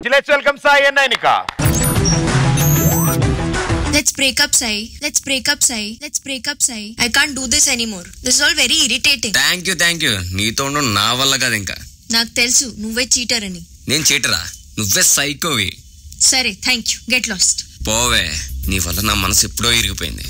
Let's welcome Sai and Nainika. Let's break up, Sai. Let's break up, Sai. Let's break up, Sai. I can't do this anymore. This is all very irritating. Thank you thank you నీతో ఉండడం నా వల్ల కాదు ఇంకా నాకు తెలుసు నువ్వే cheater అని నేను చీటరా నువ్వే సైకోవి సరే థ్యాంక్ యూ గెట్ లాస్ట్ పోవే నీ వల్ల నా మనసు ఎప్పుడో ఇరిగిపోయింది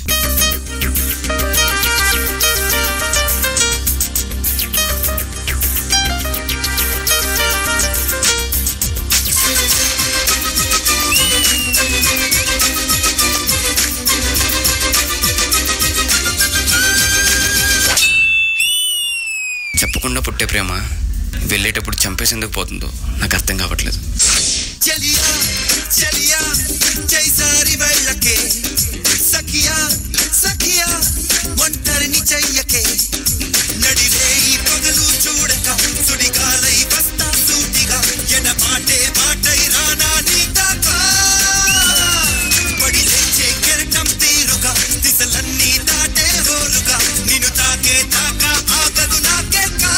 చెప్పకుండా పుట్టే ప్రేమ వెళ్ళేటప్పుడు చంపేసేందుకు పోతుందో నాకు అర్థం కావట్లేదు చలియా చలియా జైసారి వెళ్ళకే సఖియా సఖియా ఒంటరిని చెయ్యకే నడిరే ఈ పగలు చూడక సుడిగాలై వస్తా సూటిగా ఎన మాటే మాటై రానా నీ దాకా పడి లేచే కెరటం తీరుగా దిశలన్నీ దాటే హోరుగా నిన్ను తాకే దాకా ఆగదు నాకే కా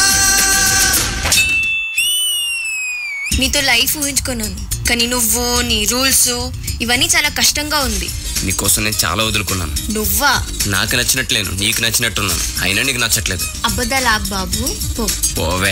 నీతో లైఫ్ ఊహించుకున్నాను కానీ నువ్వు నీ రూల్స్ ఇవన్నీ చాలా కష్టంగా ఉంది నీకోసం నేను చాలా వదులుకున్నాను నువ్వా నాకు నచ్చినట్లేను నీకు నచ్చినట్టున్నాను అయినా నీకు నచ్చట్లేదు అబద్ధాలు ఆప్ బాబు పో పోవే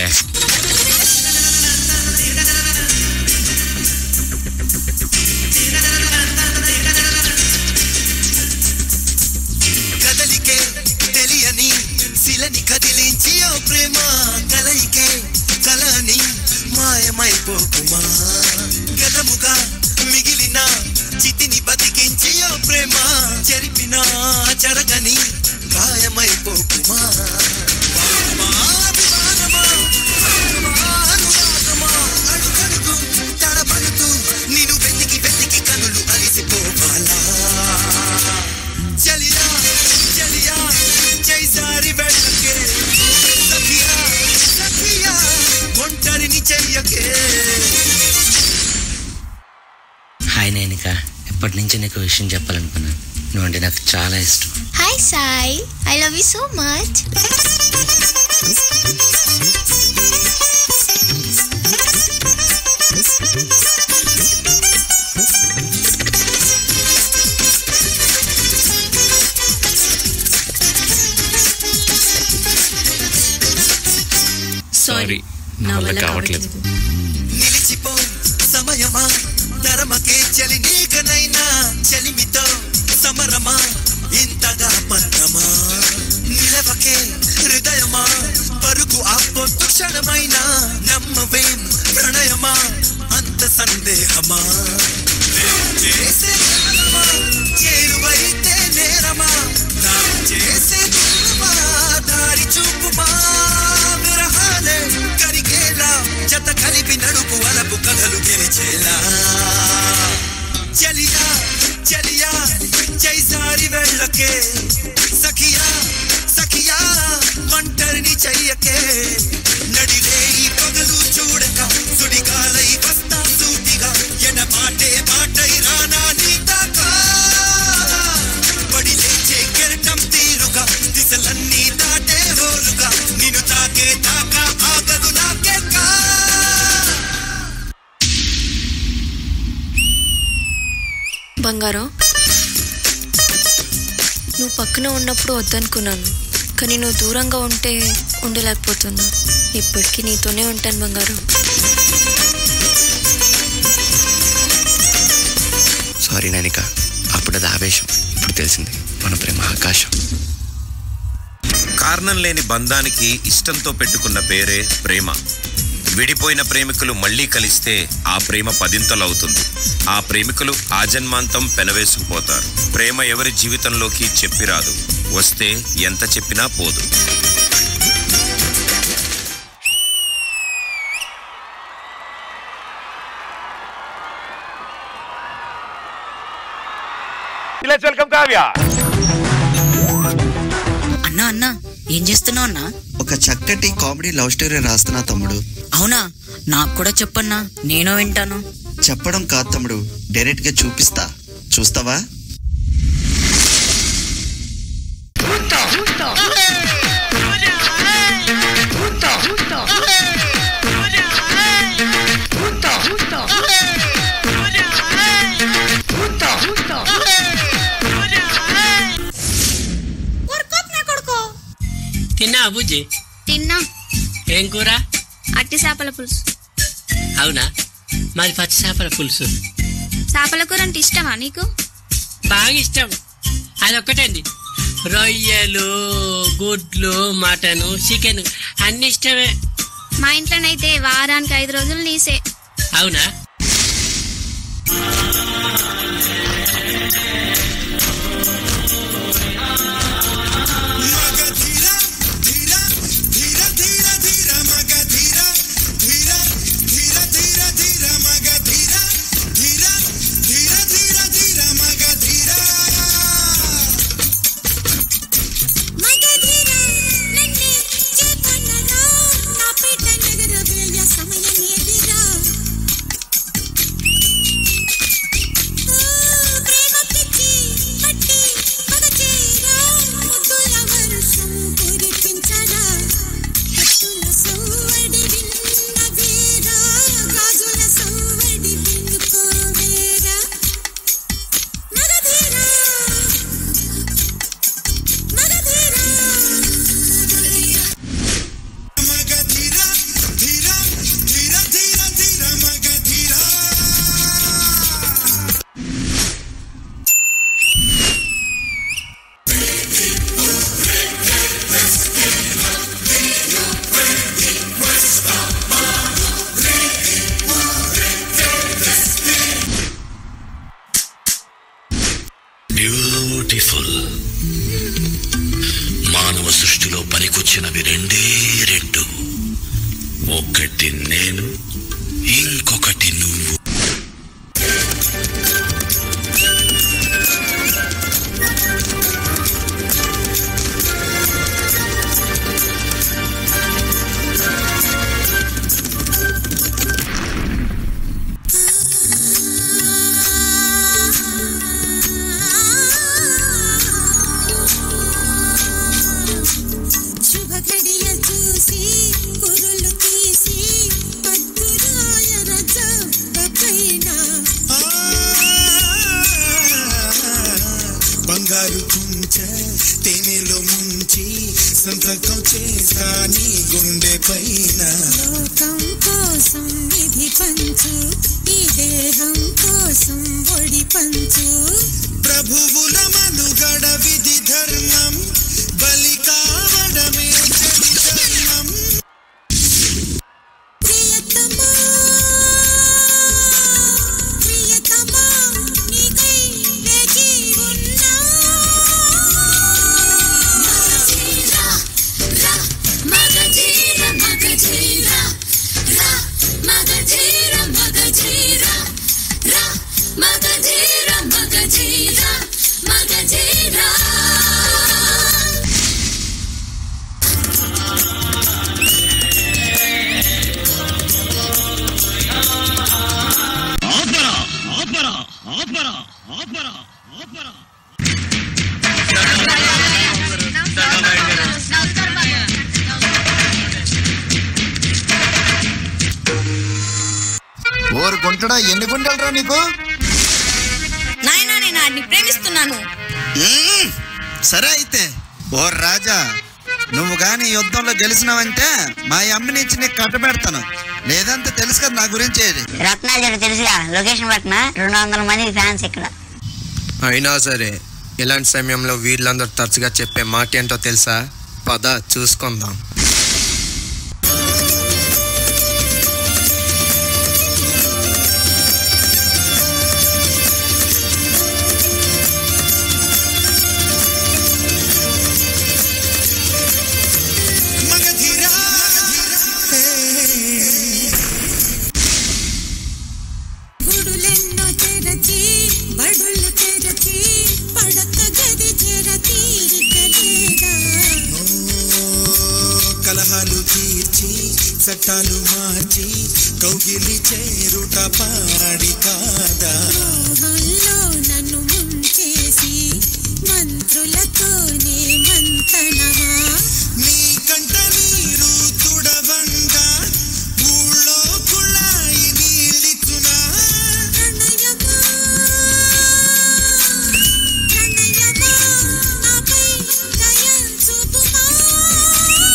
కదలికే తెలియని శిలని కదిలించి ఓ ప్రేమ కలయికే కలని మాయమైపోకుమా గతముగా మిగిలిన చితిని బతికించి ఓ ప్రేమ చెరిపిన చెరగని గాయమైపోకుమా వానమా, అభిమానమా, వానమా, అనురాగమా, అడుగడుగు తడబడుతూ నిన్ను వెతికి వెతికి కనులు అలిసిపోవాలా చలియా చలియా జైసారి వెళ్ళకే సఖియా సఖియా ఒంటరిని చెయ్యకే హాయ్ నైనిక ఎప్పటి నుంచి నీకు విషయం చెప్పాలనుకున్నాను నువ్వంటే నాకు చాలా ఇష్టం hi Sai I love you so much sorry నా వల్ల కావట్లేదు నిలిచిపో సమయమా తరమకే చలి నీకనైనా చలిమితో సమరమా ఇంతగా పరమా నిలవకే హృదయమా పరుగు ఆపొద్దు క్షణమైనా నమ్మవేం ప్రణయమా అంత సందేహమా ప్రేమ చేసే జ్ఞానమా, చేరువైతే నేరమా నా చేసే దూరమా దారి చూపుమా విరహాలే కరిగేలా జత కలిపి నడుపు అలపు కథలు గెలిచేలా చలియా చలియా జైసారి వెళ్ళకే సఖియా సఖియా ఒంటరిని చెయ్యకే నడిరే ఈ పగలు చూడక సుడిగాలై వస్తా సూటిగా ఎన మాటే మాటై రానా నీ దాకా పడి లేచే కెరటం తీరుగా దిశలన్నీ దాటే హోరుగా నిన్ను తాకే దాకా ఆగదు నాకే కా బంగారం నువ్వు పక్కన ఉన్నప్పుడు వద్దనుకున్నాను కానీ నువ్వు దూరంగా ఉంటే ఉండలేకపోతున్నా ఇప్పటికీ నీతోనే ఉంటాను బంగారం సారీ నైనిక అప్పుడు అది ఆవేశం ఇప్పుడు తెలిసింది మన ప్రేమ ఆకాశం కారణం లేని బంధానికి ఇష్టంతో పెట్టుకున్న పేరే ప్రేమ విడిపోయిన ప్రేమికులు మళ్ళీ కలిస్తే ఆ ప్రేమ పదింతలవుతుంది ఆ ప్రేమికులు ఆజన్మాంతం పెనవేసుకుపోతారు ప్రేమ ఎవరి జీవితంలోకి చెప్పిరాదు వస్తే ఎంత చెప్పినా పోదు Let's welcome Kavya. అన్నా అన్నా ఏం చేస్తున్నావు అన్నా ఒక చక్కటి కామెడీ లవ్ స్టోరీ రాస్తున్నా తమ్ముడు అవునా నాకు కూడా చెప్పన్నా నేను వింటాను చెప్పడం కాదు తమ్ముడు డైరెక్ట్ గా చూపిస్తా చూస్తావా తిన్నా బుజ్జి తిన్నా ఏం కూర అట్టి చేపల పులుసు అవునా మాది పచ్చి చేపల పులుసు చేపల కూర అంటే ఇష్టమా నీకు బాగా ఇష్టం అదొక్కటండి రొయ్యలు గుడ్లు మటను చికెన్ అన్ని ఇష్టమే మా ఇంట్లోనైతే వారానికి ఐదు రోజులు నీసే అవునా బ్యూటిఫుల్ మానవ సృష్టిలో పనికొచ్చినవి రెండే రెండు ఒకటి నేను ఇంకొకటి నువ్వు శుభ గడియ చూసి కురులు తీసి పద్దురాయర జబ్బపైన బంగారు కుంచె తేనెలో ముంచి సంతకం చేసా నీ గుండె పైన లోకం కోసం నిధి పంచు ఈ దేహం కోసం ఒడి పంచు ప్రభువుల మనుగడ విధి ధర్మం బలి కావడమే జడి ధర్మం ప్రియతమా ప్రియతమా నీకై వేచి ఉన్నా మగధీరా రా మగధీరా మగధీరా రా మగధీరా మగధీరా రా మగధీరా మగధీరా మగధీరా ఆపరా ఆపరా ఆపరా ఆపరా ఆపరా ఓరు గుంటడా ఎన్ని గుంటలరా నీకు నాయనా నేను ఆడిని ప్రేమిస్తున్నాను మ్మ్. సరే అయితే ఓ రాజా నువ్వు గాని యుద్ధంలో గెలిచినావంటే మా అమ్మ నుంచి నీకు కట్టబెడతాను లేదంటే తెలుసు కదా నా గురించి రత్నాలు జర తెలుసుగా లొకేషన్ పట్టిన రెండు వందల మంది ఫ్యాన్స్ ఇక్కడ అయినా సరే ఇలాంటి సమయంలో వీళ్ళందరూ తరచుగా చెప్పే మాట ఏంటో తెలుసా పద చూసుకుందాం మగధీరా గుడులెన్నో తెరచి బడులు తెరచి పడక గది చెర తీరిక లేదా కలహాలు తీర్చి చట్టాలు మార్చి కౌగిలి చేరుట పాడి కాదా మోహంలో నన్ను ముంచేసి మంత్రులతోనే మంతనమా నీ కంట నీరు తుడవంగా ఊళ్ళో కుళాయి నీళ్ళిచ్చునా ప్రణయమా ప్రణయమా నాపై దయ చూపుమా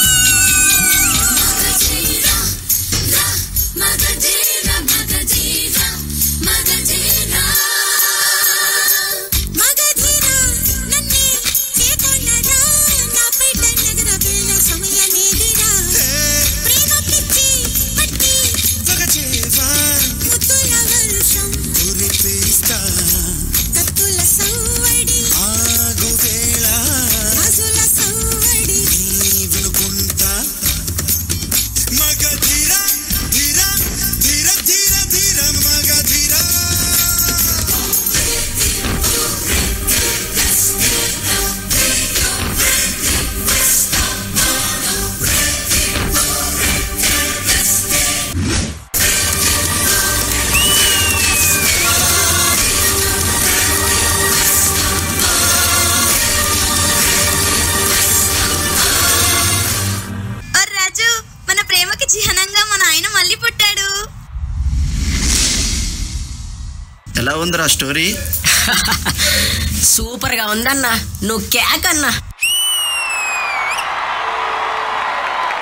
ఎలా ఉందిరా స్టోరీ సూపర్ గా ఉందన్నా నువ్వు కేక్ అన్నా